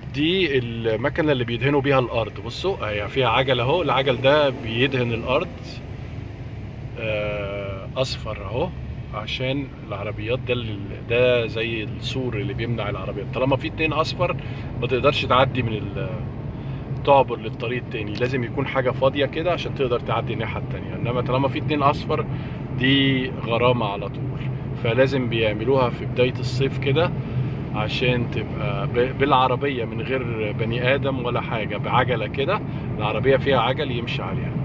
دي المكنه اللي بيدهنوا بيها الارض بصوا هي فيها عجل اهو العجل ده بيدهن الارض آه، اصفر اهو عشان العربيات ده اللي- ده زي السور اللي بيمنع العربيات طالما في اتنين اصفر ما تقدرش تعدي من ال تعبر للطريق التاني لازم يكون حاجة فاضية كده عشان تقدر تعدي الناحية التانية انما طالما في اتنين اصفر دي غرامة على طول فلازم بيعملوها في بداية الصيف كده عشان تبقى ب- بالعربية من غير بني آدم ولا حاجة بعجلة كده العربية فيها عجل يمشي عليها